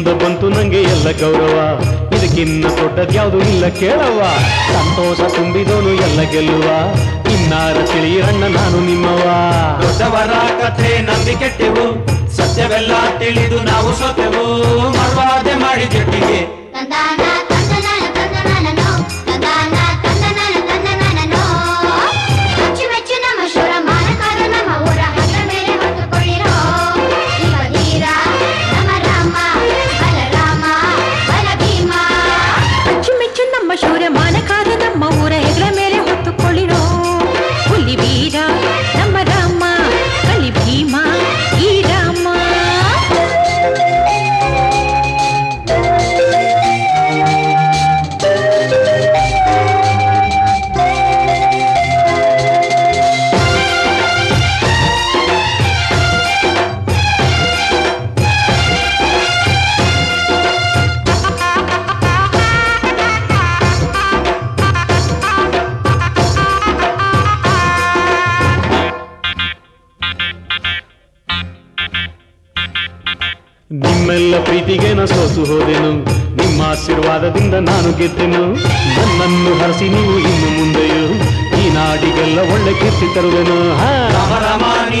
ನಿನ್ನಿಂದ ಬಂತು ನಂಗೆ ಎಲ್ಲ ಗೌರವ ಇದಕ್ಕಿನ್ನ ದೊಡ್ಡದ್ಯಾವುದು ಇಲ್ಲ ಕೇಳವ್ವ ಸಂತೋಷ ತುಂಬಿದೋನು ಎಲ್ಲ ಗೆಲ್ಲುವ ಇನ್ನಾರ ತಿಳಿಯಣ್ಣ ನಾನು ನಿಮ್ಮವ ದೊಡ್ಡವರ ಕಥೆ ನಂಬಿ ಕೆಟ್ಟೆವು ಸತ್ಯವೆಲ್ಲ ತಿಳಿದು ನಾವು ಸೋತೆವು ಮರ್ವಾದೆ ಮಾಡಿ ಜಟ್ಟಿಗೆ ತಂದಾನ ತಂದನಾನ ತಂದನಾನನೋ ತಂದಾನ ತಂದನಾನ ತಂದನಾನನೋ ಅಚ್ಚುಮೆಚ್ಚು ನಮ್ಮ ಶೂರ ಮಾನಕಾರ ನಮ್ಮ ಊರ ಹಗ್ಗ ಮೇಲೆ ಹೊತ್ತುಕೊಳ್ಳಿರೋ ಇವ ಧೀರ ನಮ್ಮ ರಾಮ ಬಲರಾಮ ಬಲಭೀಮ ಅಚ್ಚುಮೆಚ್ಚು ನಮ್ಮ ಶೌರ್ಯ ಮಾನಕಾರ ನಮ್ಮ ಊರ ಹೆಗಲ ಮೇಲೆ ಹೊತ್ತುಕೊಳ್ಳಿರೋ ಹುಲಿ ವೀರ ನಮ್ಮ ರಾಮ ಕಲಿ ಭೀಮ ಈ ರಾಮ ನಿಮ್ಮೆಲ್ಲ ಪ್ರೀತಿಗೆ ನಾ ಸೋತು ಹೋದೆನು ನಿಮ್ಮ ಆಶೀರ್ವಾದದಿಂದ ನಾನು ಗೆದ್ದೆನು ನನ್ನನ್ನು ಹರಸಿ ನೀವು ಇನ್ನು ಮುಂದೆಯೂ ಈ ನಾಡಿಗೆಲ್ಲ ಒಳ್ಳೆ ಕೀರ್ತಿ ತರುವೆನು ಹಾ ರಾಮ ರಾಮ